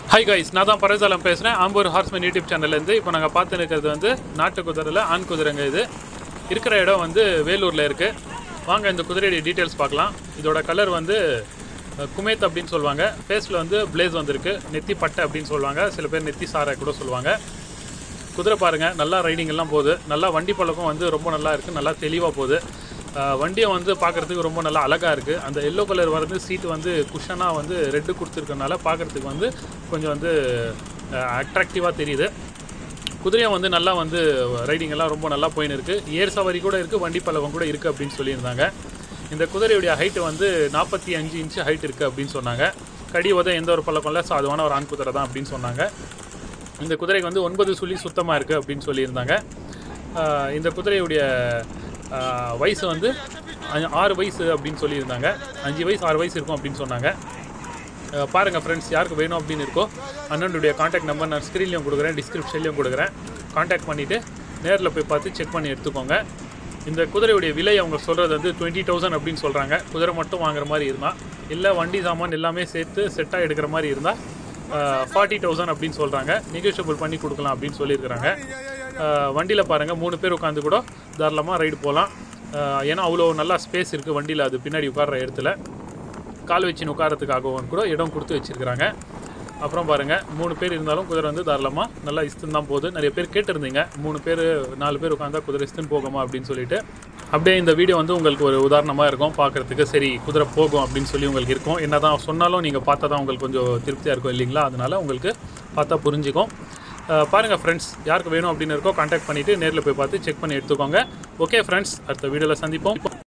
hi guys நான் தான் பரசாலம் பேசுகிறேன் ஆம்பூர் ஹார்ஸ்மேன் யூடியூப் சேனல்லேருந்து இப்போ நாங்கள் பார்த்து இருக்கிறது வந்து நாட்டு குதிரையில் ஆண் குதிரைங்க இது இருக்கிற இடம் வந்து வேலூரில் இருக்குது வாங்க இந்த குதிரையுடைய டீட்டெயில்ஸ் பார்க்கலாம் இதோட கலர் வந்து அஹ், குமேத் அப்படின்னு சொல்லுவாங்க ஃபேஸில் வந்து பிளேஸ் வந்திருக்கு நெத்தி பட்டை அப்படின்னு சொல்லுவாங்க சில பேர் நெத்தி சாரை கூட சொல்லுவாங்க குதிரை பாருங்கள் நல்லா ரைடிங் எல்லாம் போகுது நல்லா வண்டி பழக்கம் வந்து ரொம்ப நல்லா இருக்குது நல்லா தெளிவாக போகுது அஹ் வண்டியை வந்து பார்க்குறதுக்கு ரொம்ப நல்லா அழகாக இருக்குது அந்த எல்லோ கலர் வரது சீட் வந்து குஷனாக வந்து ரெட்டு கொடுத்துருக்கனால பார்க்குறதுக்கு வந்து கொஞ்சம் வந்து அட்ராக்டிவாக தெரியுது குதிரையும் வந்து நல்லா வந்து ரைடிங் எல்லாம் ரொம்ப நல்லா போயின்னு இருக்குது ஏர் சவாரி கூட இருக்குது வண்டி பழக்கம் கூட இருக்குது அப்படின்னு சொல்லியிருந்தாங்க இந்த குதிரையுடைய ஹைட்டு வந்து நாற்பத்தி அஞ்சு இன்ச்சு ஹைட் இருக்குது அப்படின்னு சொன்னாங்க கடி உத எந்த ஒரு பழக்கம் இல்லை சாதுவான ஒரு ஆண் குதிரை தான் அப்படின்னு சொன்னாங்க இந்த குதிரைக்கு வந்து ஒன்பது சுழி சுத்தமாக இருக்குது அப்படின்னு சொல்லியிருந்தாங்க ஆஹ் இந்த குதிரையுடைய ஆஹ் வயசு வந்து அ- ஆறு வயசு அப்படின்னு சொல்லியிருந்தாங்க அஞ்சு வயசு ஆறு வயசு இருக்கும் அப்படின்னு சொன்னாங்க ஆஹ் பாருங்க ஃப்ரெண்ட்ஸ் யாருக்கு வேணும் அப்படின்னு இருக்கோ அண்ணனுடைய காண்டாக்ட் நம்பர் நான் ஸ்க்ரீன்லையும் கொடுக்குறேன் டிஸ்கிரிப்ஷன்லையும் கொடுக்குறேன் காண்டாக்ட் பண்ணிவிட்டு நேரில் போய் பார்த்து செக் பண்ணி எடுத்துக்கோங்க இந்த குதிரையுடைய விலை அவங்க சொல்கிறது வந்து டுவெண்ட்டி தௌசண்ட் அப்படின்னு சொல்கிறாங்க குதிரை மட்டும் வாங்குற மாதிரி இருந்தால் இல்லை வண்டி சாமான் எல்லாமே சேர்த்து செட்டாக எடுக்கிற மாதிரி இருந்தால் ஃபார்ட்டி தௌசண்ட் அப்படின்னு சொல்கிறாங்க நெகோஷியபிள் பண்ணி கொடுக்கலாம் அப்படின்னு சொல்லியிருக்கிறாங்க வண்டியில் பாருங்கள் மூணு பேர் உட்காந்து கூட தாராளமாக ரைடு போகலாம் ஏன்னா அவ்வளோ நல்லா ஸ்பேஸ் இருக்குது வண்டியில் அது பின்னாடி உட்கார்ற இடத்துல கால் வச்சு உட்காரத்துக்காகவும் கூட இடம் கொடுத்து வச்சுருக்கிறாங்க அப்புறம் பாருங்கள் மூணு பேர் இருந்தாலும் குதிரை வந்து தாராளமாக நல்லா இஸ்துன்னு தான் போகுது நிறைய பேர் கேட்டிருந்தீங்க மூணு பேர் நாலு பேர் உட்காந்தா குதிரை இஸ்துன்னு போகுமா அப்படின்னு சொல்லிட்டு அப்படியே இந்த வீடியோ வந்து உங்களுக்கு ஒரு உதாரணமாக இருக்கும் பார்க்குறதுக்கு சரி குதிரை போகும் அப்படின்னு சொல்லி உங்களுக்கு இருக்கும் என்ன தான் சொன்னாலும் நீங்கள் பார்த்தா தான் உங்களுக்கு கொஞ்சம் திருப்தியாக இருக்கும் இல்லைங்களா அதனால உங்களுக்கு பார்த்தா புரிஞ்சுக்கும் அஹ் பாருங்க ஃப்ரெண்ட்ஸ் யாருக்கு வேணும் அப்படின்னு இருக்கோ காண்டாக்ட் பண்ணிவிட்டு நேரில் போய் பார்த்து செக் பண்ணி எடுத்துக்கோங்க ஓகே ஃப்ரெண்ட்ஸ் அடுத்த வீடியோவில் சந்திப்போம்